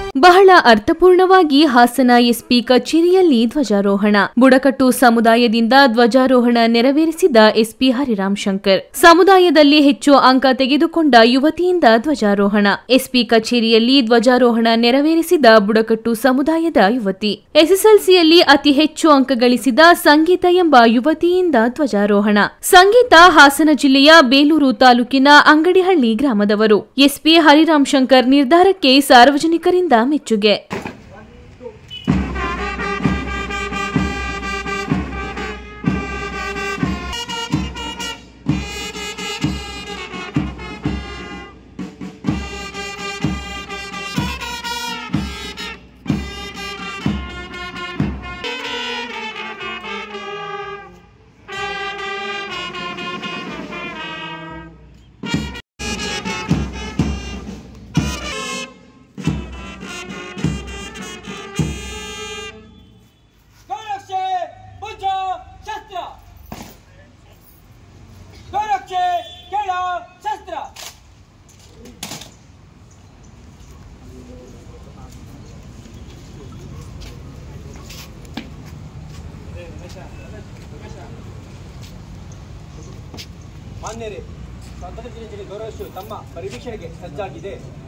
ಬಹಳ ಅರ್ಥಪೂರ್ಣವಾಗಿ ಹಾಸನ ಎಸ್ಪಿ ಕಚೇರಿಯಲ್ಲಿ ಧ್ವಜಾರೋಹಣ ಬುಡಕಟ್ಟು ಸಮುದಾಯದಿಂದ ಧ್ವಜಾರೋಹಣ ನೆರವೇರಿಸಿದ ಎಸ್ಪಿ ಹರಿರಾಮ್ ಶಂಕರ್ ಸಮುದಾಯದಲ್ಲಿ ಹೆಚ್ಚು ಅಂಕ ತೆಗೆದುಕೊಂಡ ಯುವತಿಯಿಂದ ಧ್ವಜಾರೋಹಣ ಎಸ್ಪಿ ಕಚೇರಿಯಲ್ಲಿ ಧ್ವಜಾರೋಹಣ ನೆರವೇರಿಸಿದ ಬುಡಕಟ್ಟು ಸಮುದಾಯದ ಯುವತಿ ಎಸ್ಎಸ್ಎಲ್ಸಿಯಲ್ಲಿ ಅತಿ ಹೆಚ್ಚು ಅಂಕ ಗಳಿಸಿದ ಸಂಗೀತ ಎಂಬ ಯುವತಿಯಿಂದ ಧ್ವಜಾರೋಹಣ ಸಂಗೀತ ಹಾಸನ ಜಿಲ್ಲೆಯ ಬೇಲೂರು ತಾಲೂಕಿನ ಅಂಗಡಿಹಳ್ಳಿ ಗ್ರಾಮದವರು ಎಸ್ಪಿ ಹರಿರಾಮ್ ಶಂಕರ್ ನಿರ್ಧಾರಕ್ಕೆ ಸಾರ್ವಜನಿಕರಿಂದ ಮೆಚ್ಚುಗೆ ಗೌರಕ್ಷೆ ಭುಜ ಶಸ್ತ್ರ ಗೌರಕ್ಷೆ ಕೆಳ ಶಸ್ತ್ರ ಮಾನ್ಯರೇ ಸ್ವಾತಂತ್ರ್ಯ ದಿನಾಚರಣೆ ಗೌರವಿಸು ತಮ್ಮ ಪರಿವೀಕ್ಷಣೆಗೆ ಸಜ್ಜಾಗಿದೆ